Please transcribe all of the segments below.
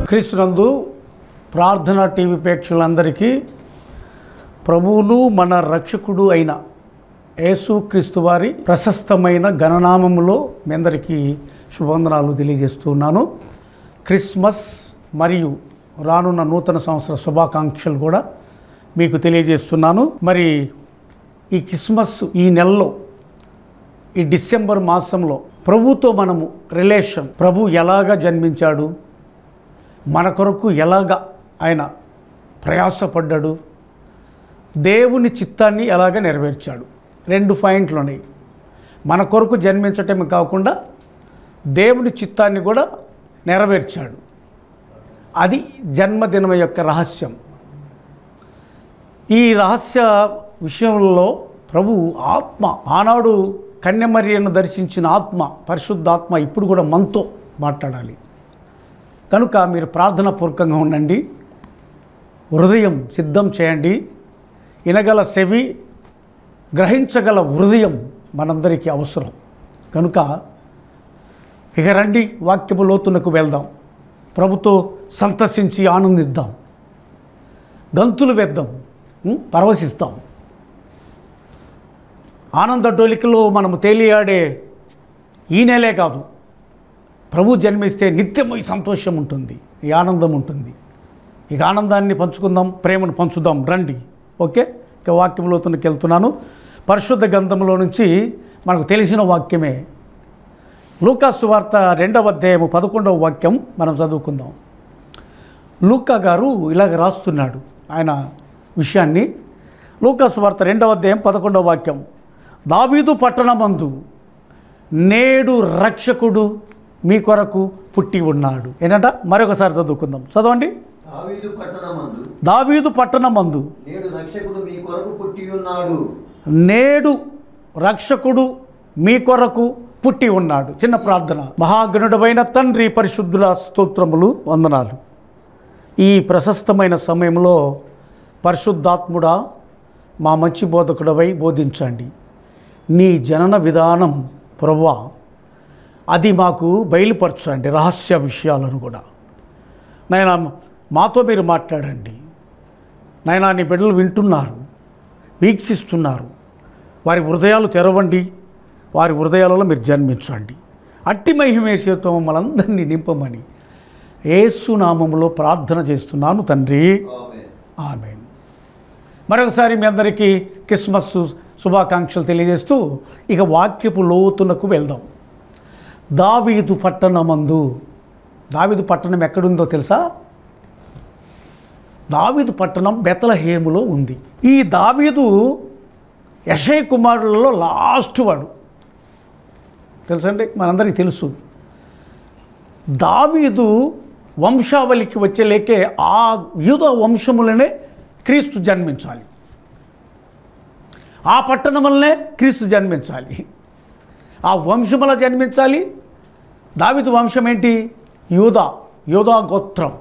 క్రీస్తునందు ప్రార్థన టీవీ ప్రేక్షకులందరికీ ప్రభువును మన రక్షకుడు అయిన యేసు క్రీస్తు వారి ప్రశస్తమైన గణనామములో మీ అందరికీ శుభవందనాలు తెలియజేస్తున్నాను క్రిస్మస్ మరియు రానున్న నూతన సంవత్సర శుభాకాంక్షలు కూడా మీకు తెలియజేస్తున్నాను మరి ఈ క్రిస్మస్ ఈ నెలలో ఈ డిసెంబర్ మాసంలో ప్రభుతో మనము రిలేషన్ ప్రభు ఎలాగ జన్మించాడు మన కొరకు ఎలాగ ఆయన ప్రయాసపడ్డాడు దేవుని చిత్తాన్ని ఎలాగ నెరవేర్చాడు రెండు పాయింట్లు ఉన్నాయి మన కొరకు జన్మించటమే కాకుండా దేవుని చిత్తాన్ని కూడా నెరవేర్చాడు అది జన్మదినం యొక్క రహస్యం ఈ రహస్య విషయంలో ప్రభు ఆత్మ ఆనాడు కన్యమర్యను దర్శించిన ఆత్మ పరిశుద్ధాత్మ ఇప్పుడు కూడా మనతో మాట్లాడాలి కనుక మీరు ప్రార్థన పూర్వకంగా ఉండండి హృదయం సిద్ధం చేయండి వినగల చెవి గ్రహించగల హృదయం మనందరికీ అవసరం కనుక ఇక రండి వాక్యపు లోతునకు వెళ్దాం ప్రభుతో సంతసించి ఆనందిద్దాం గంతులు వేద్దాం ఉం? పరవశిస్తాం ఆనంద డోలికలో మనము తేలియాడే ఈ నెలే కాదు ప్రభు జన్మిస్తే నిత్యము ఈ సంతోషం ఉంటుంది ఈ ఆనందం ఉంటుంది ఇక ఆనందాన్ని పంచుకుందాం ప్రేమను పంచుదాం రండి ఓకే ఇక వాక్యంలోతునికి వెళ్తున్నాను పరిశుద్ధ గంధంలో నుంచి మనకు తెలిసిన వాక్యమే లూకాసు వార్త రెండవ అధ్యాయము పదకొండవ వాక్యం మనం చదువుకుందాం లూకా గారు ఇలాగ రాస్తున్నాడు ఆయన విషయాన్ని లూకాసు వార్త రెండవ అధ్యాయం పదకొండవ వాక్యం దావీదు పట్టణమందు నేడు రక్షకుడు మీ కొరకు పుట్టి ఉన్నాడు ఏంటంట మరొకసారి చదువుకుందాం చదవండి దావీదు పట్టణమందు దావీదు పట్టణమందు నేడు రక్షకుడు మీ కొరకు పుట్టి ఉన్నాడు నేడు రక్షకుడు మీ కొరకు పుట్టి ఉన్నాడు చిన్న ప్రార్థన మహాగణుడమైన తండ్రి పరిశుద్ధుల స్తోత్రములు వందనాలు ఈ ప్రశస్తమైన సమయంలో పరిశుద్ధాత్ముడా మా మంచి బోధకుడవై బోధించండి నీ జనన విధానం ప్రవ్వా అది మాకు బయలుపరచండి రహస్య విషయాలను కూడా నాయన మాతో మీరు మాట్లాడండి నాయన నీ బిడ్డలు వింటున్నారు వీక్షిస్తున్నారు వారి హృదయాలు తెరవండి వారి హృదయాలలో మీరు జన్మించండి అట్టి మహిమేసేతో మమ్మల్ందరినీ నింపమని ఏసునామంలో ప్రార్థన చేస్తున్నాను తండ్రి ఆమేన్. ఆమె మరొకసారి మీ అందరికీ క్రిస్మస్ శుభాకాంక్షలు తెలియజేస్తూ ఇక వాక్యపు లోతునకు వెళ్దాం దావీదు పట్టణమందు దావీదు పట్టణం ఎక్కడుందో తెలుసా దావీదు పట్టణం బెతలహేములో ఉంది ఈ దావీదు యశయ్ కుమారులలో లాస్ట్ వాడు తెలుసండి మనందరికీ తెలుసు దావీదు వంశావళికి వచ్చేలేకే ఆ యూద వంశములనే క్రీస్తు జన్మించాలి ఆ పట్టణం వల్లనే క్రీస్తు జన్మించాలి ఆ వంశముల జన్మించాలి దావిదు వంశం ఏంటి యూదా యూదా గోత్రం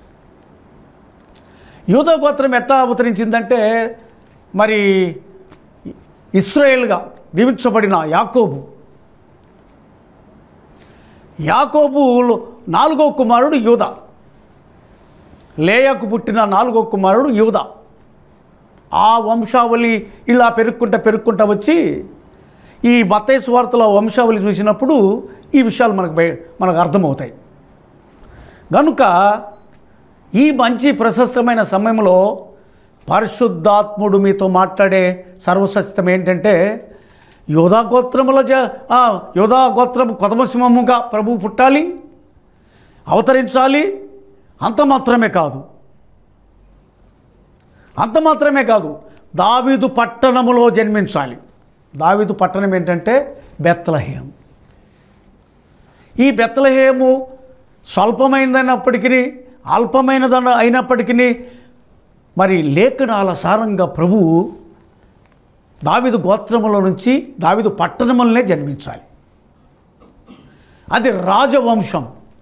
యూదా గోత్రం ఎట్లా అవతరించిందంటే మరి ఇస్రాయేల్గా దీవించబడిన యాకోబు యాకోబు నాలుగో కుమారుడు యూద లేయకు పుట్టిన నాలుగో కుమారుడు యూద ఆ వంశావళి ఇలా పెరుక్కుంటా పెరుక్కుంటా వచ్చి ఈ మత్తయి సువార్తల వంశావళి చూసినప్పుడు ఈ విషయాలు మనకు బయ మనకు అర్థమవుతాయి కనుక ఈ మంచి ప్రశస్తమైన సమయంలో పరిశుద్ధాత్ముడు మీతో మాట్లాడే సర్వసత్యం ఏంటంటే యోధా గోత్రముల జ ఆ, యోధా గోత్రము కొదమసింహముగా ప్రభు పుట్టాలి అవతరించాలి అంత మాత్రమే కాదు అంత మాత్రమే కాదు దావీదు పట్టణములో జన్మించాలి దావీదు పట్టణం ఏంటంటే బెత్తలహేం ఈ బెత్తలహేము స్వల్పమైనదైనప్పటికీ అల్పమైనదన అయినప్పటికీ మరి లేఖనాల సారంగా ప్రభువు దావిదు గోత్రముల నుంచి దావిదు పట్టణములనే జన్మించాలి అది రాజవంశం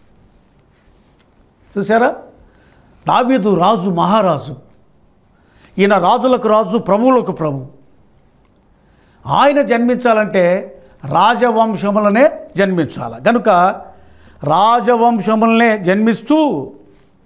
చూసారా దావీదు రాజు మహారాజు ఈయన రాజులకు రాజు ప్రభువులకు ప్రభు ఆయన జన్మించాలంటే రాజవంశములనే జన్మించాలి కనుక రాజవంశములనే జన్మిస్తూ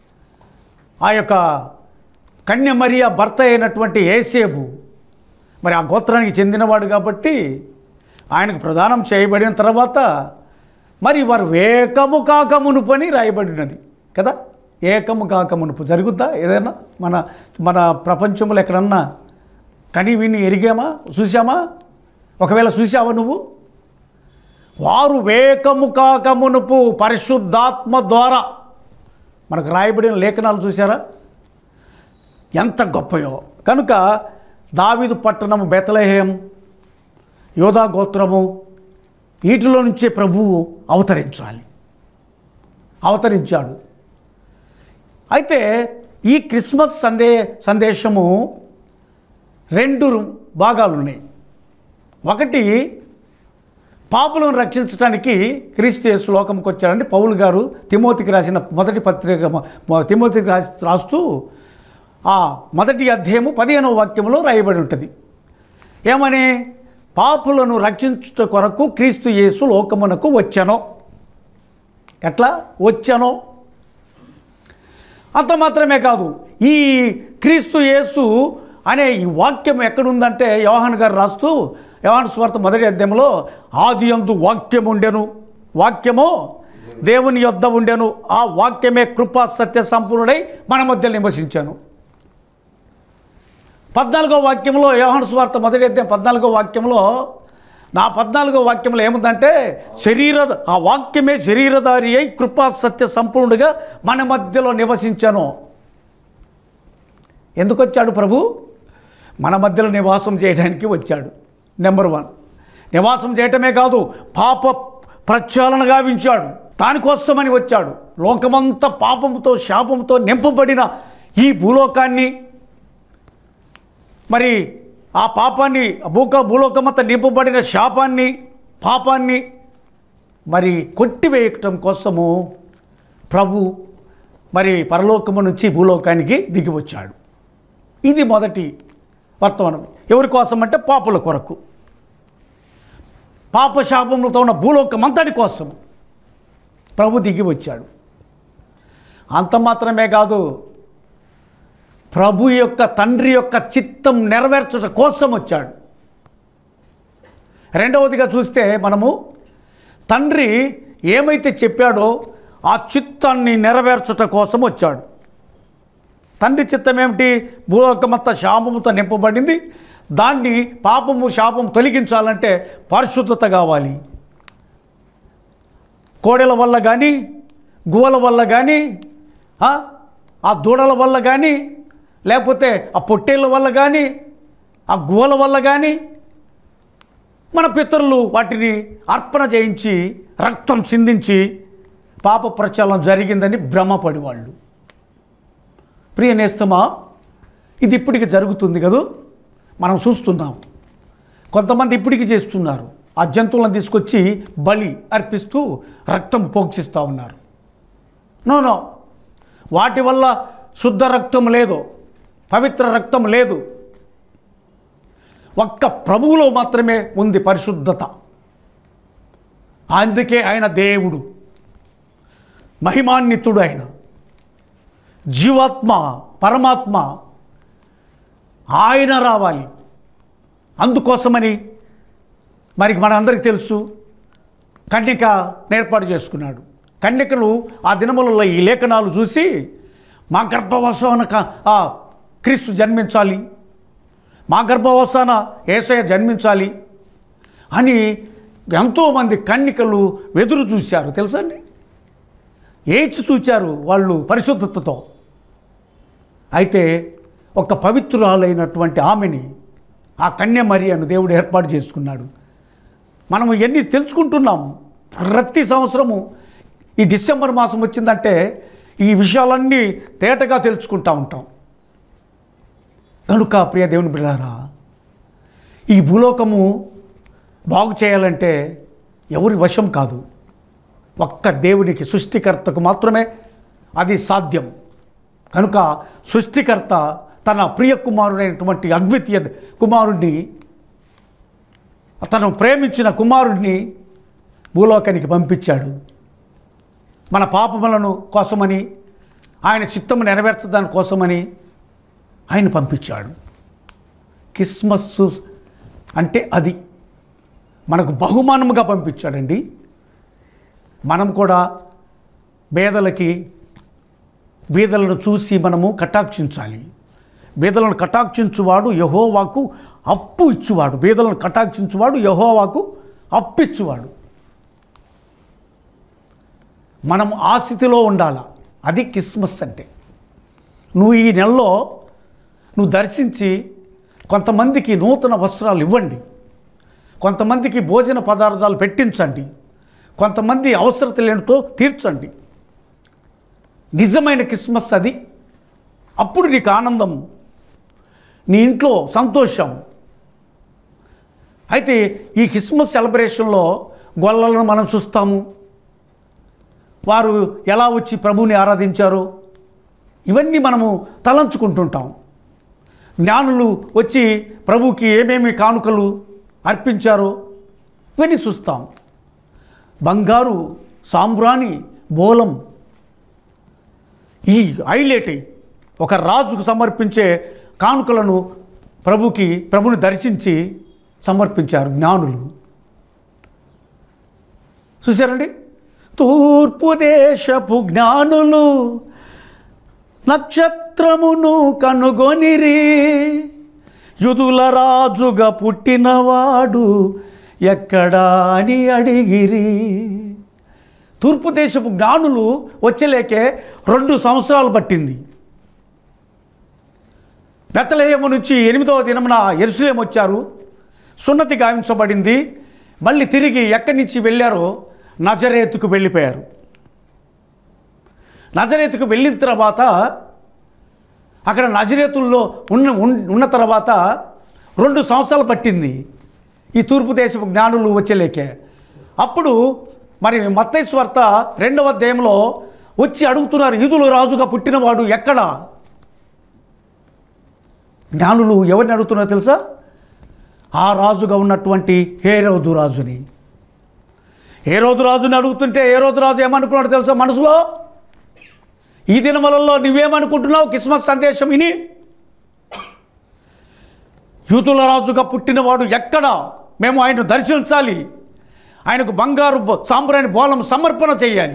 ఆ యొక్క కన్య మరియ భర్త అయినటువంటి ఏసేబు మరి ఆ గోత్రానికి చెందినవాడు కాబట్టి ఆయనకు ప్రదానం చేయబడిన తర్వాత మరి వారు ఏకము కాకమునుపు అని రాయబడినది కదా ఏకము కాకమునుపు జరుగుద్దా ఏదైనా మన మన ప్రపంచంలో ఎక్కడన్నా కని విని ఎరిగామా చూసామా ఒకవేళ చూసావా నువ్వు వారు వేకము కాకమునుపు పరిశుద్ధాత్మ ద్వారా మనకు రాయబడిన లేఖనాలు చూసారా ఎంత గొప్పయో కనుక దావిదు పట్టణము బెతలహేం యోధా గోత్రము వీటిలో నుంచే ప్రభువు అవతరించాలి అవతరించాడు అయితే ఈ క్రిస్మస్ సందే సందేశము రెండు భాగాలు ఉన్నాయి ఒకటి పాపులను రక్షించడానికి క్రీస్తు యేసు లోకంకి వచ్చాడంటే పౌలు గారు తిమోతికి రాసిన మొదటి పత్రిక మ- తిమోతికి రాసి రాస్తూ ఆ మొదటి అధ్యాయము పదిహేనవ వాక్యంలో రాయబడి ఉంటుంది ఏమని పాపులను రక్షించుట కొరకు క్రీస్తు యేసు లోకమునకు వచ్చాను ఎట్లా వచ్చాను అంత మాత్రమే కాదు ఈ క్రీస్తు యేసు అనే ఈ వాక్యం ఎక్కడుందంటే యోహాన్ గారు రాస్తూ యోహాన్ స్వార్థ మొదటి అధ్యాయంలో ఆది యందు వాక్యం ఉండెను వాక్యము దేవుని యొద్ద ఉండెను ఆ వాక్యమే కృపా సత్య సంపూర్ణుడై మన మధ్య నివసించాను పద్నాలుగో వాక్యంలో యోహాను స్వార్థ మొదటి అధ్యాయం పద్నాలుగో వాక్యంలో నా పద్నాలుగో వాక్యంలో ఏముందంటే శరీర ఆ వాక్యమే శరీరధారి అయి కృపా సత్య సంపూర్ణుడిగా మన మధ్యలో నివసించాను ఎందుకు వచ్చాడు ప్రభు మన మధ్యలో నివాసం చేయడానికి వచ్చాడు నెంబర్ వన్ నివాసం చేయటమే కాదు పాప ప్రక్షాళన గావించాడు దానికోసమని వచ్చాడు లోకమంతా పాపంతో శాపంతో నింపబడిన ఈ భూలోకాన్ని మరి ఆ పాపాన్ని భూక భూలోకమంతా నింపబడిన శాపాన్ని పాపాన్ని మరి కొట్టివేయటం కోసము ప్రభు మరి పరలోకము నుంచి భూలోకానికి దిగి వచ్చాడు ఇది మొదటి వర్తమానం ఎవరి కోసం అంటే పాపుల కొరకు పాప శాపములతో ఉన్న భూలోకమంతటి కోసం ప్రభు దిగి వచ్చాడు అంత మాత్రమే కాదు ప్రభు యొక్క తండ్రి యొక్క చిత్తం నెరవేర్చట కోసం వచ్చాడు రెండవదిగా చూస్తే మనము తండ్రి ఏమైతే చెప్పాడో ఆ చిత్తాన్ని నెరవేర్చుట కోసం వచ్చాడు తండ్రి చిత్తం ఏమిటి భూలోకమంతా శాపముతో నింపబడింది దాన్ని పాపము శాపం తొలగించాలంటే పరిశుద్ధత కావాలి కోడెల వల్ల కానీ గువ్వల వల్ల కానీ ఆ, ఆ దూడల వల్ల కానీ లేకపోతే ఆ పొట్టేళ్ళ వల్ల కానీ ఆ గువ్వల వల్ల కానీ మన పితరులు వాటిని అర్పణ చేయించి రక్తం చిందించి పాప ప్రచారం జరిగిందని భ్రమపడి వాళ్ళు ప్రియ నేస్తమా ఇది ఇప్పటికి జరుగుతుంది కదూ మనం చూస్తున్నాం కొంతమంది ఇప్పటికి చేస్తున్నారు ఆ జంతువులను తీసుకొచ్చి బలి అర్పిస్తూ రక్తం పోక్షిస్తూ ఉన్నారు నో నో వాటి వల్ల శుద్ధ రక్తం లేదు పవిత్ర రక్తం లేదు ఒక్క ప్రభువులో మాత్రమే ఉంది పరిశుద్ధత అందుకే ఆయన దేవుడు మహిమాన్వితుడు ఆయన జీవాత్మ పరమాత్మ ఆయన రావాలి అందుకోసమని మరి మనందరికీ తెలుసు కన్యక ఏర్పాటు చేసుకున్నాడు కన్యకలు ఆ దినములలో ఈ లేఖనాలు చూసి మా గర్భవసాన క- ఆ క్రీస్తు జన్మించాలి మా గర్భవసాన ఏసయ జన్మించాలి అని ఎంతోమంది కన్యకలు వెదురు చూశారు తెలుసండి ఏచి చూచారు వాళ్ళు పరిశుద్ధతతో అయితే ఒక పవిత్రురాలైనటువంటి ఆమెని ఆ కన్య మరియను దేవుడు ఏర్పాటు చేసుకున్నాడు మనము ఎన్ని తెలుసుకుంటున్నాం ప్రతి సంవత్సరము ఈ డిసెంబర్ మాసం వచ్చిందంటే ఈ విషయాలన్నీ తేటగా తెలుసుకుంటూ ఉంటాం కనుక ప్రియ దేవుని బిడ్డారా ఈ భూలోకము బాగు చేయాలంటే ఎవరి వశం కాదు ఒక్క దేవునికి సృష్టికర్తకు మాత్రమే అది సాధ్యం కనుక సృష్టికర్త తన ప్రియ కుమారుడైనటువంటి అద్వితీయ కుమారుణ్ణి తను ప్రేమించిన కుమారుడిని భూలోకానికి పంపించాడు మన పాపములను కోసమని ఆయన చిత్తము నెరవేర్చడాని కోసమని ఆయన పంపించాడు క్రిస్మస్ అంటే అది మనకు బహుమానముగా పంపించాడండి మనం కూడా పేదలకి బీదలను చూసి మనము కటాక్షించాలి బీదలను కటాక్షించువాడు యహోవాకు అప్పు ఇచ్చువాడు బీదలను కటాక్షించువాడు యహోవాకు అప్పు ఇచ్చువాడు మనం ఆ స్థితిలో ఉండాల అది క్రిస్మస్ అంటే నువ్వు ఈ నెలలో నువ్వు దర్శించి కొంతమందికి నూతన వస్త్రాలు ఇవ్వండి కొంతమందికి భోజన పదార్థాలు పెట్టించండి కొంతమంది అవసరతలు ఏంటో తీర్చండి నిజమైన క్రిస్మస్ అది అప్పుడు నీకు ఆనందం నీ ఇంట్లో సంతోషం అయితే ఈ క్రిస్మస్ సెలబ్రేషన్లో గొల్లలను మనం చూస్తాము వారు ఎలా వచ్చి ప్రభువుని ఆరాధించారో ఇవన్నీ మనము తలంచుకుంటుంటాం జ్ఞానులు వచ్చి ప్రభుకి ఏమేమి కానుకలు అర్పించారో ఇవన్నీ చూస్తాం బంగారు సాంబ్రాణి బోలం ఈ హైలైట్ అయ్యి ఒక రాజుకు సమర్పించే కానుకలను ప్రభుకి ప్రభుని దర్శించి సమర్పించారు జ్ఞానులు చూశారండి తూర్పు దేశపు జ్ఞానులు నక్షత్రమును కనుగొనిరి యుదుల రాజుగా పుట్టినవాడు ఎక్కడా అని అడిగిరి తూర్పు దేశపు జ్ఞానులు వచ్చలేకే రెండు సంవత్సరాలు పట్టింది బెత్తలేయము నుంచి ఎనిమిదవ దినమున ఎరుసలేం వచ్చారు సున్నతి గావించబడింది మళ్ళీ తిరిగి ఎక్కడి నుంచి వెళ్ళారో నజరేతుకు వెళ్ళిపోయారు నజరేతుకు వెళ్ళిన తర్వాత అక్కడ నజరేతుల్లో ఉన్న ఉన్- ఉన్న తర్వాత రెండు సంవత్సరాలు పట్టింది ఈ తూర్పు దేశపు జ్ఞానులు వచ్చేలేకే అప్పుడు మరి మత్తైస్వార్త రెండవ అధ్యాయంలో వచ్చి అడుగుతున్నారు ఈదులు రాజుగా పుట్టినవాడు ఎక్కడ జ్ఞానులు ఎవరిని అడుగుతున్నారో తెలుసా ఆ రాజుగా ఉన్నటువంటి హేరోదు రాజుని హేరోదు రాజుని అడుగుతుంటే హేరోదు రాజు ఏమనుకున్నాడు తెలుసా మనసులో ఈ దినములలో నువ్వేమనుకుంటున్నావు క్రిస్మస్ సందేశం విని యూతుల రాజుగా పుట్టినవాడు ఎక్కడ మేము ఆయన్ను దర్శించాలి ఆయనకు బంగారు బొ- సాంబ్రాణి బోలం సమర్పణ చేయాలి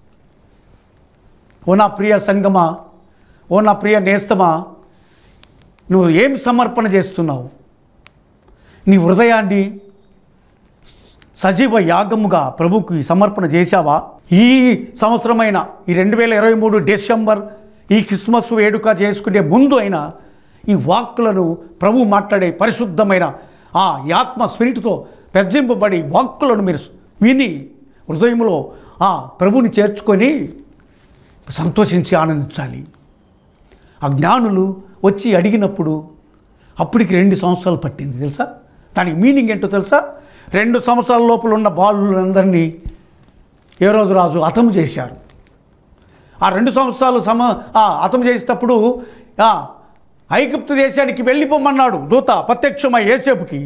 ఓ నా ప్రియ సంగమా ఓ నా ప్రియ నేస్తమా నువ్వు ఏం సమర్పణ చేస్తున్నావు నీ హృదయాన్ని సజీవ యాగముగా ప్రభుకి సమర్పణ చేశావా ఈ సంవత్సరమైన ఈ రెండు వేల ఇరవై మూడు డిసెంబర్ ఈ క్రిస్మస్ వేడుక చేసుకునే ముందు అయినా ఈ వాక్కులను ప్రభు మాట్లాడే పరిశుద్ధమైన ఆ ఆత్మ స్పిరిట్తో పెంజింపబడి వాక్కులను మీరు విని హృదయంలో ఆ ప్రభుని చేర్చుకొని సంతోషించి ఆనందించాలి ఆ జ్ఞానులు వచ్చి అడిగినప్పుడు అప్పటికి రెండు సంవత్సరాలు పట్టింది తెలుసా దానికి మీనింగ్ ఏంటో తెలుసా రెండు సంవత్సరాల లోపల ఉన్న బాలులందరినీ ఏ రోజు రాజు హతం చేశారు ఆ రెండు సంవత్సరాలు సమ ఆ హతం చేసేటప్పుడు ఆ, ఐగుప్తు దేశానికి వెళ్ళిపోమన్నాడు దూత ప్రత్యక్షమై ఏసేపుకి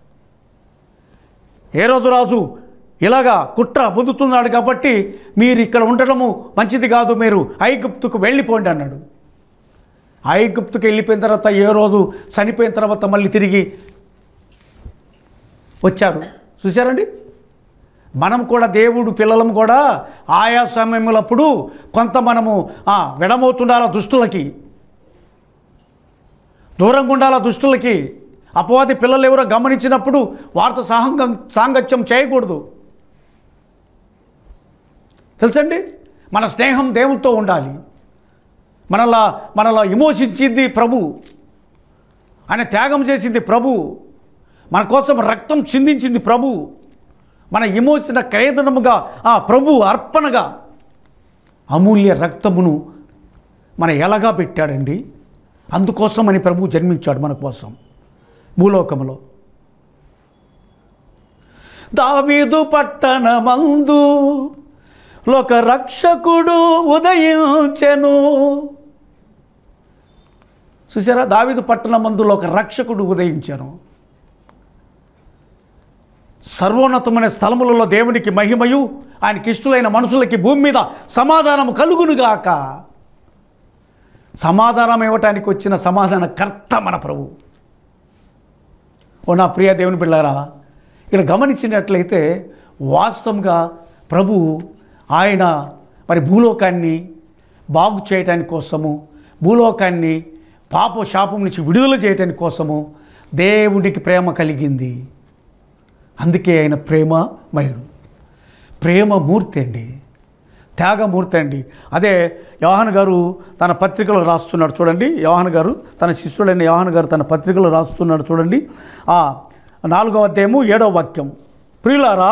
ఏ రోజు రాజు ఇలాగా కుట్ర పొందుతున్నాడు కాబట్టి మీరు ఇక్కడ ఉండడము మంచిది కాదు మీరు ఐగుప్తుకు వెళ్ళిపోండి అన్నాడు ఐగుప్తుకు వెళ్ళిపోయిన తర్వాత ఏ రోజు చనిపోయిన తర్వాత మళ్ళీ తిరిగి వచ్చారు చూశారండి మనం కూడా దేవుడు పిల్లలం కూడా ఆయా సమయములప్పుడు కొంత మనము ఆ, విడమవుతుండాల దుష్టులకి దూరంగా ఉండాల దుష్టులకి అపవాది పిల్లలు ఎవరో గమనించినప్పుడు వారితో సాంగం సాంగత్యం చేయకూడదు తెలుసండి మన స్నేహం దేవునితో ఉండాలి మనలా మనలా విమోచించింది ప్రభు ఆయన త్యాగం చేసింది ప్రభు మన కోసం రక్తం చిందించింది ప్రభు మన విమోచన క్రయదనముగా ఆ ప్రభు అర్పణగా అమూల్య రక్తమును మన ఎలాగా పెట్టాడండి అందుకోసమని ప్రభు జన్మించాడు మన కోసం భూలోకములో దావీదు పట్టణమందు లోక రక్షకుడు ఉదయించెను చూసారా దావీదు పట్టణమందు ఒక రక్షకుడు ఉదయించాను సర్వోన్నతమైన స్థలములలో దేవునికి మహిమయు ఆయనకి ఇష్టలైన మనుషులకి భూమి మీద సమాధానము కలుగునుగాక సమాధానం ఇవ్వటానికి వచ్చిన సమాధాన కర్త మన ప్రభు ఓ నా ప్రియ దేవుని పిల్లరా ఇక్కడ గమనించినట్లయితే వాస్తవంగా ప్రభు ఆయన మరి భూలోకాన్ని బాగు చేయటానికి కోసము భూలోకాన్ని పాప శాపం నుంచి విడుదల చేయటానికి కోసము దేవుడికి ప్రేమ కలిగింది అందుకే ఆయన ప్రేమమయుడు ప్రేమమూర్తి అండి త్యాగమూర్తి అండి అదే యోహాన్ గారు తన పత్రికలో రాస్తున్నాడు చూడండి యోహాన్ గారు తన శిష్యుడైన యోహాన్ గారు తన పత్రికలో రాస్తున్నాడు చూడండి ఆ నాలుగవ అధ్యాయము ఏడవ వాక్యం ప్రియులారా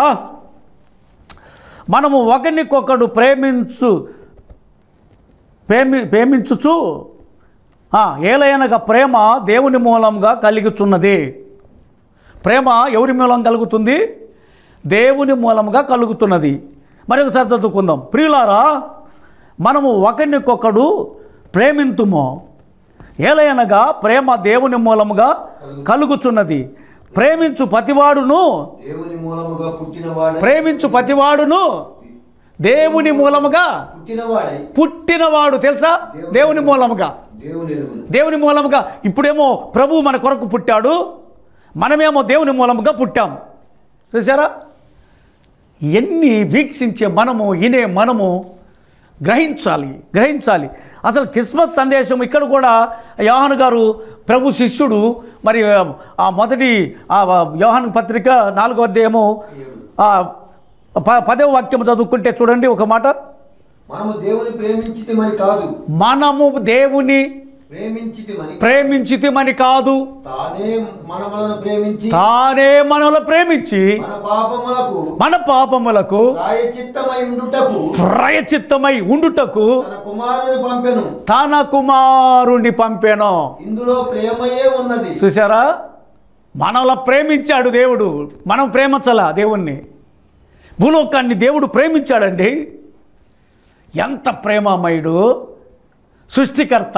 మనము ఒకరికొకడు ప్రేమించు ప్రేమి ప్రేమించుచు ఆ, ఏలయనగా ప్రేమ దేవుని మూలంగా కలుగుతున్నది ప్రేమ ఎవరి మూలం కలుగుతుంది దేవుని మూలంగా కలుగుతున్నది మరొకసారి చదువుకుందాం ప్రియులారా మనము ఒకరికొకడు ప్రేమింతుమో ఏలయనగా ప్రేమ దేవుని మూలముగా కలుగుచున్నది ప్రేమించు పతివాడును దేవుని మూలముగా పుట్టినవాడై ప్రేమించు పతివాడును దేవుని మూలముగా పుట్టినవాడై పుట్టినవాడు తెలుసా దేవుని మూలముగా దేవుని ఎరుగును దేవుని మూలముగా ఇప్పుడేమో ప్రభు మన కొరకు పుట్టాడు మనమేమో దేవుని మూలముగా పుట్టాం చూసారా ఎన్ని వీక్షించే మనము ఇనే మనము గ్రహించాలి గ్రహించాలి అసలు క్రిస్మస్ సందేశం ఇక్కడ కూడా యోహాను గారు ప్రభు శిష్యుడు మరి ఆ మొదటి ఆ యోహాను పత్రిక నాలుగో అధ్యాయము ఆ ప- పదవ వాక్యం చదువుకుంటే చూడండి ఒక మాట మనము దేవుని ప్రేమించితిమని కాదు మనము దేవుని ప్రేమించితిమని ప్రేమించితిమని కాదు తానే మనములను ప్రేమించి తానే మనలో ప్రేమించి మన పాపములకు మన పాపములకు ప్రాయచిత్తమై ఉండుటకు ప్రయచిత్తమై ఉండుటకు తన కుమారుని పంపెను తన కుమారుణ్ణి పంపాను ఇందులో ప్రేమయే ఉన్నది చూసారా మనలో ప్రేమించాడు దేవుడు మనం ప్రేమించాలా దేవుణ్ణి భూలోకాన్ని దేవుడు ప్రేమించాడండి ఎంత ప్రేమమయుడు సృష్టికర్త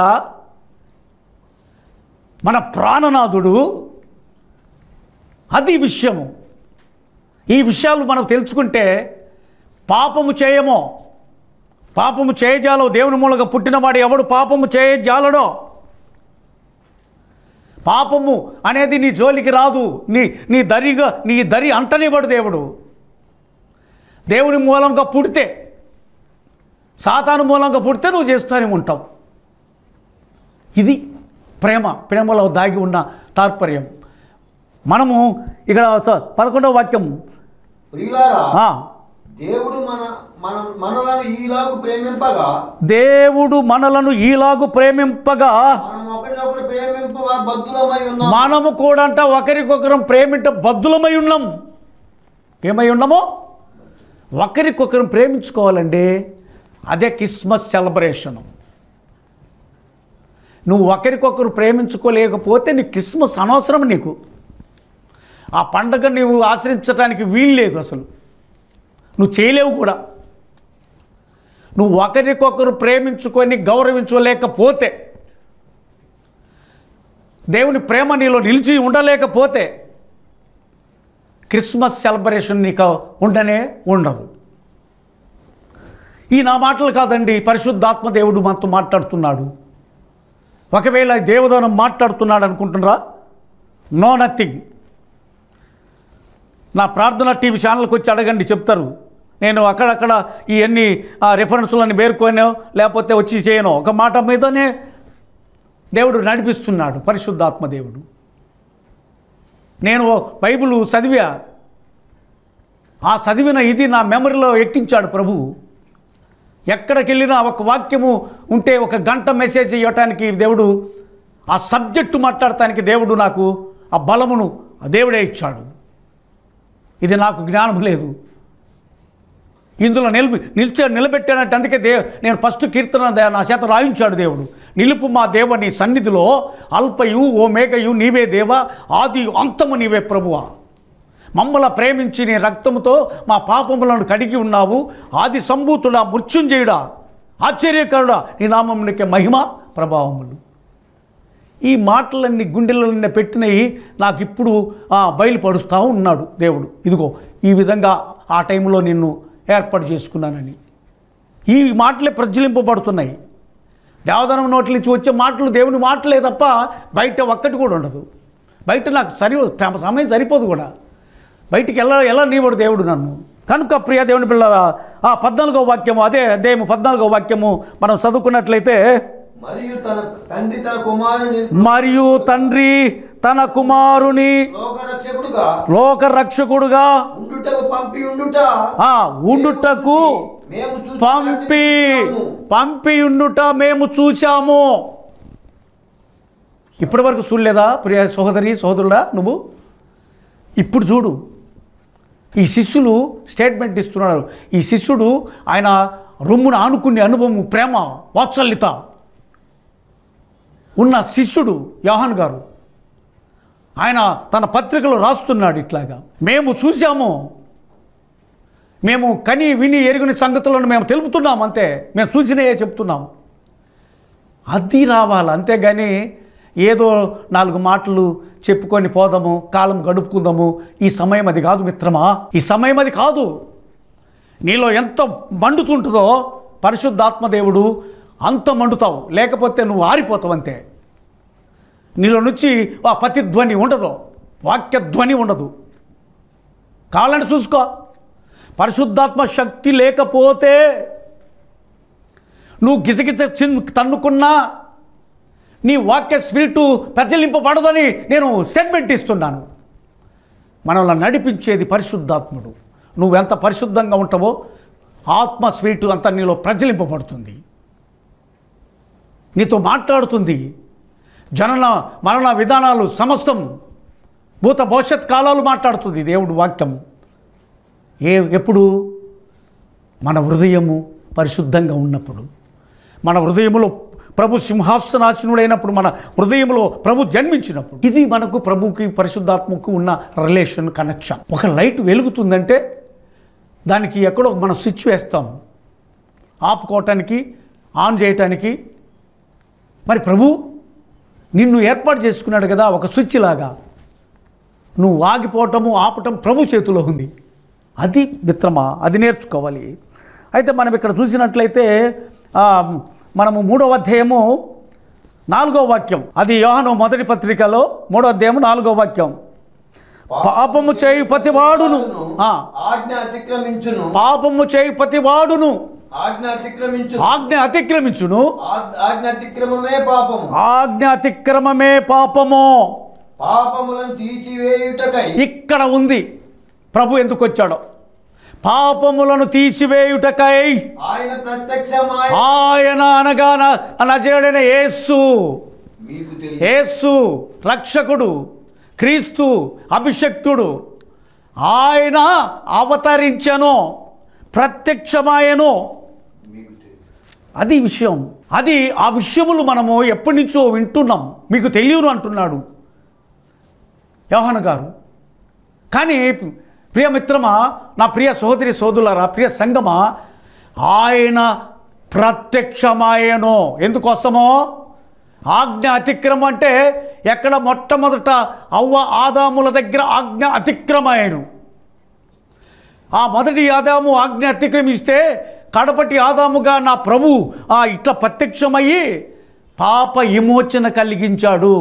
మన ప్రాణనాథుడు అది విషయము ఈ విషయాలు మనం తెలుసుకుంటే పాపము చేయమో పాపము చేయజాలో దేవుని మూలంగా పుట్టినవాడు ఎవడు పాపము చేయజాలడో పాపము అనేది నీ జోలికి రాదు నీ నీ దరిగా నీ దరి అంటనివ్వడు దేవుడు దేవుని మూలంగా పుడితే సాతాను మూలంగా పుడితే నువ్వు చేస్తూనే ఉంటావు ఇది ప్రేమ ప్రేమలో దాగి ఉన్న తాత్పర్యం మనము ఇక్కడ చ- పదకొండవ వాక్యం ప్రియులారా ఆ, దేవుడు మన మన మనలను ఈలాగు ప్రేమింపగా దేవుడు మనలను ఈలాగు ప్రేమింపగా మనం ఒకరినొకరు ప్రేమింప బద్దులమై ఉన్నాం మనము కూడా అంట ఒకరికొకరం ప్రేమింట బద్దులమై ఉన్నాం ఏమై ఉన్నామో ఒకరికొకరం ప్రేమించుకోవాలండి అదే క్రిస్మస్ సెలబ్రేషను నువ్వు ఒకరికొకరు ప్రేమించుకోలేకపోతే నీ క్రిస్మస్ అనవసరం నీకు ఆ పండగ నువ్వు ఆశ్రయించడానికి వీలు లేదు అసలు నువ్వు చేయలేవు కూడా నువ్వు ఒకరికొకరు ప్రేమించుకొని గౌరవించుకోలేకపోతే దేవుని ప్రేమ నీలో నిలిచి ఉండలేకపోతే క్రిస్మస్ సెలబ్రేషన్ నీకు ఉండనే ఉండదు ఈ నా మాటలు కాదండి పరిశుద్ధాత్మ దేవుడు మనతో మాట్లాడుతున్నాడు ఒకవేళ దేవదనం మాట్లాడుతున్నాడు అనుకుంటున్నారా నో నథింగ్ నా ప్రార్థన టీవీ ఛానల్కి వచ్చి అడగండి చెప్తారు నేను అక్కడక్కడ ఇవన్నీ ఆ రెఫరెన్స్లని పేర్కొనో లేకపోతే వచ్చి చేయను ఒక మాట మీదనే దేవుడు నడిపిస్తున్నాడు పరిశుద్ధాత్మ దేవుడు నేను బైబిల్ చదివా ఆ చదివిన ఇది నా మెమరీలో ఎక్కించాడు ప్రభు ఎక్కడికి వెళ్ళినా ఒక వాక్యము ఉంటే ఒక గంట మెసేజ్ ఇవ్వటానికి దేవుడు ఆ సబ్జెక్టు మాట్లాడటానికి దేవుడు నాకు ఆ బలమును ఆ దేవుడే ఇచ్చాడు ఇది నాకు జ్ఞానం లేదు ఇందులో నిలిపి నిలిచే నిలబెట్టానంటే అందుకే దే నేను ఫస్ట్ కీర్తన దే- నా చేత రాయించాడు దేవుడు నిలుపు మా దేవ నీ సన్నిధిలో అల్పయు ఓ మేఘయు నీవే దేవ ఆది అంతము నీవే ప్రభువా మమ్మల ప్రేమించి నీ రక్తముతో మా పాపములను కడిగి ఉన్నావు ఆది సంభూతుడా మృత్యుంజయుడా ఆశ్చర్యకరుడా నీ నామమునికే మహిమ ప్రభావములు ఈ మాటలన్నీ గుండెలన్నీ పెట్టినవి నాకు ఇప్పుడు ఆ, బయలుపరుస్తూ ఉన్నాడు దేవుడు ఇదిగో ఈ విధంగా ఆ టైంలో నిన్ను ఏర్పాటు చేసుకున్నానని ఈ మాటలే ప్రజ్వలింపబడుతున్నాయి దేవదనం నోట్ల నుంచి వచ్చే మాటలు దేవుని మాటలే తప్ప బయట ఒక్కటి కూడా ఉండదు బయట నాకు సరి సమయం సరిపోదు కూడా బయటికి ఎలా ఎలా నీవాడు దేవుడు నన్ను కనుక ప్రియ దేవుని పిల్లల ఆ పద్నాలుగో వాక్యము అదే అదేమో పద్నాలుగో వాక్యము మనం చదువుకున్నట్లయితే మరియు తన తండ్రి తన కుమారుని మరియు తండ్రి తన కుమారుని లోకరక్షకుడుగా లోక రక్షకుడుగా ఉండుటకు పంపి ఉండుట ఆ ఉండుటకు మేము చూసి పంపి సాక్షిస్తున్నాము. పంపి ఉండుట మేము చూశాము ఇప్పటి వరకు చూడలేదా ప్రియ సహోదరి సహోదరుడా నువ్వు ఇప్పుడు చూడు ఈ శిష్యులు స్టేట్మెంట్ ఇస్తున్నారు ఈ శిష్యుడు ఆయన రొమ్మును ఆనుకునే అనుభవం ప్రేమ వాత్సల్యత ఉన్న శిష్యుడు యోహాన్ గారు ఆయన తన పత్రికలో రాస్తున్నాడు ఇట్లాగా మేము చూసాము మేము కని విని ఎరుగుని సంగతులను మేము తెలుపుతున్నాం అంతే మేము చూసినయే చెప్తున్నాం అది రావాలి అంతేగాని ఏదో నాలుగు మాటలు చెప్పుకొని పోదాము కాలం గడుపుకుందాము ఈ సమయం అది కాదు మిత్రమా ఈ సమయం అది కాదు నీలో ఎంత మండుతుంటుందో పరిశుద్ధాత్మదేవుడు అంత మండుతావు లేకపోతే నువ్వు ఆరిపోతావు అంతే నీలో నుంచి ఆ ప్రతిధ్వని ఉండదు వాక్య ధ్వని ఉండదు కావాలని చూసుకో పరిశుద్ధాత్మ శక్తి లేకపోతే నువ్వు గిజగిజ చిన్ తన్నుకున్నా నీ వాక్య స్పిరిట్ ప్రజలింపబడదని నేను స్టేట్మెంట్ ఇస్తున్నాను మనల్ని నడిపించేది పరిశుద్ధాత్ముడు నువ్వెంత పరిశుద్ధంగా ఉంటావో ఆత్మ స్పిరిట్ అంతా నీలో ప్రజలింపబడుతుంది నీతో మాట్లాడుతుంది జనన మరణ విధానాలు సమస్తం భూత భవిష్యత్ కాలాలు మాట్లాడుతుంది దేవుడు వాక్యము ఏ ఎప్పుడు మన హృదయము పరిశుద్ధంగా ఉన్నప్పుడు మన హృదయములో ప్రభు సింహాసనాసనుడైనప్పుడు మన హృదయంలో ప్రభు జన్మించినప్పుడు ఇది మనకు ప్రభుకి పరిశుద్ధాత్మకు ఉన్న రిలేషన్ కనెక్షన్ ఒక లైట్ వెలుగుతుందంటే దానికి ఎక్కడో మనం స్విచ్ వేస్తాం ఆపుకోవటానికి ఆన్ చేయటానికి మరి ప్రభు నిన్ను ఏర్పాటు చేసుకున్నాడు కదా ఒక స్విచ్ లాగా నువ్వు ఆగిపోవటము ఆపటం ప్రభు చేతిలో ఉంది అది మిత్రమా అది నేర్చుకోవాలి అయితే మనం ఇక్కడ చూసినట్లయితే ఆ, మనము మూడవ అధ్యాయము నాలుగో వాక్యం అది యోహాను మొదటి పత్రికలో మూడో అధ్యాయము నాలుగో వాక్యం పాపము చేయు ప్రతివాడును ఆ, ఆజ్ఞ అతిక్రమించును పాపము చేయు ప్రతివాడును ఆజ్ఞ అతిక్రమించు ఆజ్ఞ అతిక్రమించును ఆజ్ఞ అతిక్రమమే పాపము ఆజ్ఞ అతిక్రమమే పాపము పాపములను తీసివేయుటకై ఇక్కడ ఉంది ప్రభు ఎందుకు వచ్చాడో పాపములను తీసివేయుటకై ఆయన ప్రత్యక్షమాయ ఆయన అనగా న- నజరుడైన యేసు మీకు తెలియదు యేసు రక్షకుడు క్రీస్తు అభిషక్తుడు ఆయన అవతరించను ప్రత్యక్షమాయను మీకు తెలియదు అది విషయం అది ఆ విషయములు మనము ఎప్పటి నుంచో వింటున్నాం మీకు తెలియను అంటున్నాడు యోహాను గారు కానీ ప్రియమిత్రమా నా ప్రియ సహోదరి సోదరులారా ప్రియ సంగమా ఆయన ప్రత్యక్షమాయను ఎందుకోసమో ఆజ్ఞ అతిక్రమం అంటే ఎక్కడ మొట్టమొదట అవ్వ ఆదాముల దగ్గర ఆజ్ఞ అతిక్రమాయను ఆ మొదటి ఆదాము ఆజ్ఞ అతిక్రమిస్తే కడపటి ఆదాముగా నా ప్రభు ఆ ఇట్లా ప్రత్యక్షమయ్యి పాప విమోచన కలిగించాడు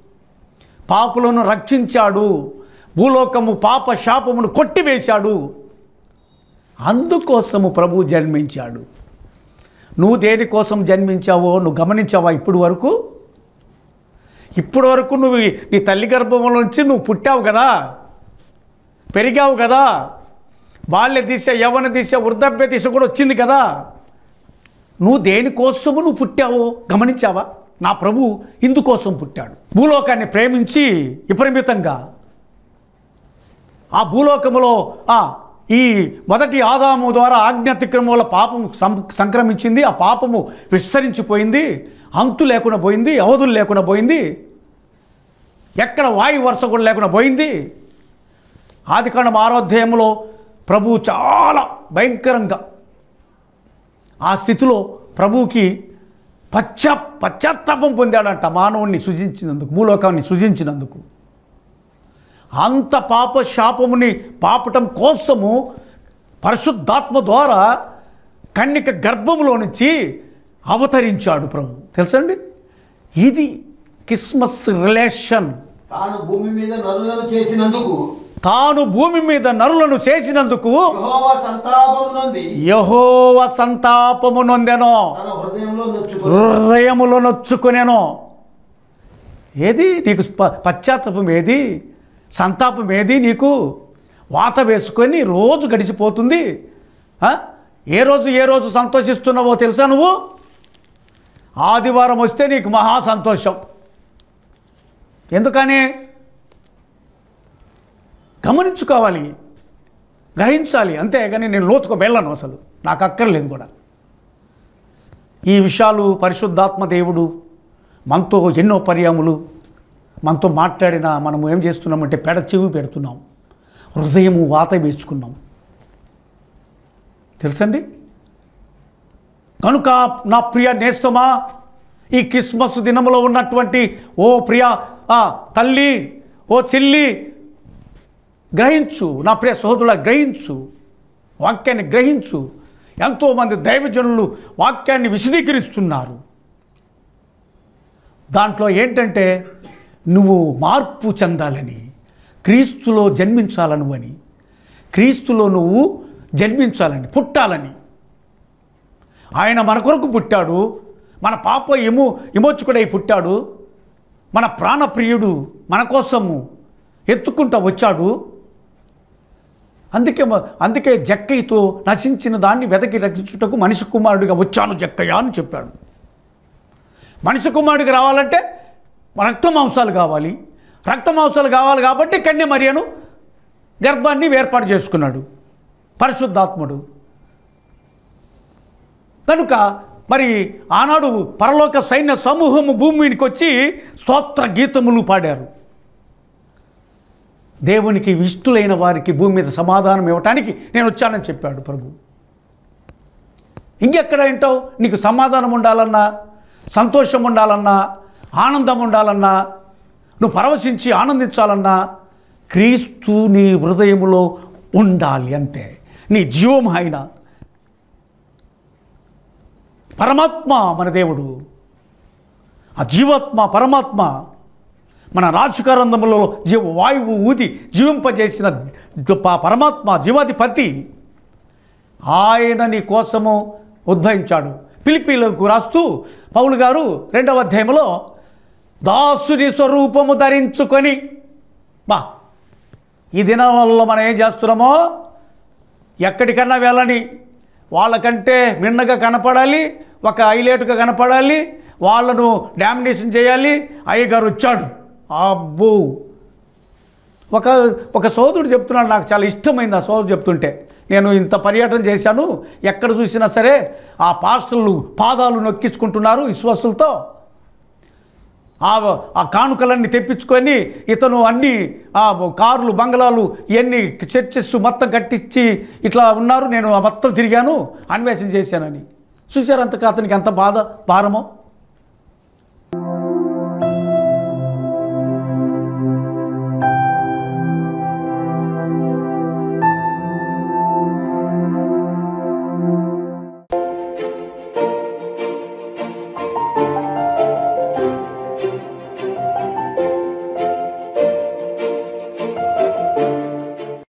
పాపులను రక్షించాడు భూలోకము పాప శాపమును కొట్టివేశాడు అందుకోసము ప్రభు జన్మించాడు నువ్వు దేనికోసం జన్మించావో నువ్వు గమనించావా ఇప్పుడు వరకు ఇప్పటి వరకు నువ్వు నీ తల్లి గర్భంలో నుంచి నువ్వు పుట్టావు కదా పెరిగావు కదా బాల్య దిశ యవన దిశ వృద్ధాప్య దిశ కూడా వచ్చింది కదా నువ్వు దేనికోసము నువ్వు పుట్టావో గమనించావా నా ప్రభు ఇందుకోసం పుట్టాడు భూలోకాన్ని ప్రేమించి విపరీతంగా ఆ భూలోకములో ఆ ఈ మొదటి ఆదాము ద్వారా ఆజ్ఞాతిక్రమం వల్ల పాపము సం- సంక్రమించింది ఆ పాపము విస్తరించిపోయింది అంతు లేకుండా పోయింది అవధులు లేకుండా పోయింది ఎక్కడ వాయు వరుస కూడా లేకుండా పోయింది ఆదికాండం ఆరోధ్యాయంలో ప్రభు చాలా భయంకరంగా ఆ స్థితిలో ప్రభువుకి పశ్చా పశ్చాత్తాపం పొందాడంట మానవుణ్ణి సృజించినందుకు భూలోకాన్ని సృజించినందుకు అంత పాప శాపముని పాపటం కోసము పరిశుద్ధాత్మ ద్వారా కన్నిక గర్భములో నుంచి అవతరించాడు ప్రభు తెలుసండి ఇది క్రిస్మస్ రిలేషన్ తాను భూమి మీద నరులను చేసినందుకు తాను భూమి మీద నరులను చేసినందుకు యెహోవా సంతాపం నుండి యహోవ సంతాపము నొందెనో తన హృదయంలో నొచ్చుకొని హృదయములో నొచ్చుకునేను ఏది నీకు ప- పశ్చాత్తాపం ఏది సంతాపం ఏది నీకు వాత వేసుకొని రోజు గడిచిపోతుంది ఆ? ఏ రోజు ఏ రోజు సంతోషిస్తున్నావో తెలుసా నువ్వు ఆదివారం వస్తే నీకు మహా సంతోషం ఎందుకని గమనించుకోవాలి గ్రహించాలి అంతేగాని నేను లోతుకు వెళ్ళను అసలు నాకు అక్కర్లేదు కూడా ఈ విషయాలు పరిశుద్ధాత్మ దేవుడు మనతో ఎన్నో పర్యాములు మనతో మాట్లాడిన మనము ఏం చేస్తున్నామంటే పెడ చెవి పెడుతున్నాం హృదయము వాత వేసుకున్నాం తెలుసండి కనుక నా ప్రియ నేస్తమా ఈ క్రిస్మస్ దినములో ఉన్నటువంటి ఓ ప్రియ ఆ, తల్లి ఓ చెల్లి గ్రహించు నా ప్రియ సహోదరుల గ్రహించు వాక్యాన్ని గ్రహించు ఎంతోమంది దైవజనులు వాక్యాన్ని విశదీకరిస్తున్నారు దాంట్లో ఏంటంటే నువ్వు మార్పు చెందాలని క్రీస్తులో జన్మించాలను అని క్రీస్తులో నువ్వు జన్మించాలని పుట్టాలని ఆయన మన కొరకు పుట్టాడు మన పాప ఎము విమోచకుడై పుట్టాడు మన ప్రాణప్రియుడు మన కోసము ఎత్తుకుంటా వచ్చాడు అందుకే మ- అందుకే జక్కయ్యతో నశించిన దాన్ని వెతకి రక్షించుటకు మనిషి కుమారుడిగా వచ్చాను జక్కయ్య అని చెప్పాడు మనిషి కుమారుడికి రావాలంటే రక్త మాంసాలు కావాలి రక్త మాంసాలు కావాలి కాబట్టి కన్య మరియను గర్భాన్ని ఏర్పాటు చేసుకున్నాడు పరిశుద్ధాత్ముడు కనుక మరి ఆనాడు పరలోక సైన్య సమూహము భూమి మీదకి వచ్చి స్తోత్ర గీతములు పాడారు దేవునికి ఇష్టులైన వారికి భూమి మీద సమాధానం ఇవ్వటానికి నేను వచ్చానని చెప్పాడు ప్రభు ఇంకెక్కడ వింటావు నీకు సమాధానం ఉండాలన్నా సంతోషం ఉండాలన్నా ఆనందం ఉండాలన్నా నువ్వు పరవశించి ఆనందించాలన్నా క్రీస్తు నీ హృదయములో ఉండాలి అంతే నీ జీవం ఆయన పరమాత్మ మన దేవుడు ఆ జీవాత్మ పరమాత్మ మన రాజుకారంధములో జీవ వాయువు ఊది జీవింపజేసిన ప- పరమాత్మ జీవాధిపతి ఆయన నీ కోసము ఉద్భవించాడు పిలిపిలకు రాస్తూ పౌలు గారు రెండవ అధ్యాయంలో దాసుని స్వరూపము ధరించుకొని బా ఈ దినం వల్ల మనం ఏం చేస్తున్నామో ఎక్కడికన్నా వెళ్ళని వాళ్ళకంటే మిన్నగా కనపడాలి ఒక హైలైట్గా కనపడాలి వాళ్ళను డామినేషన్ చేయాలి అయ్యగారు వచ్చాడు అబ్బో ఒక ఒక సోదరుడు చెప్తున్నాడు నాకు చాలా ఇష్టమైంది ఆ సోదరుడు చెప్తుంటే నేను ఇంత పర్యటన చేశాను ఎక్కడ చూసినా సరే ఆ పాస్టర్లు పాదాలు నొక్కించుకుంటున్నారు విశ్వాసులతో ఆ ఆ కానుకలన్నీ తెప్పించుకొని ఇతను అన్ని ఆ కార్లు బంగ్లాలు ఇవన్నీ చర్చెస్ మొత్తం కట్టించి ఇట్లా ఉన్నారు నేను ఆ మొత్తం తిరిగాను అన్వేషణ చేశానని చూశారు అంతకు అతనికి ఎంత బాధ భారమో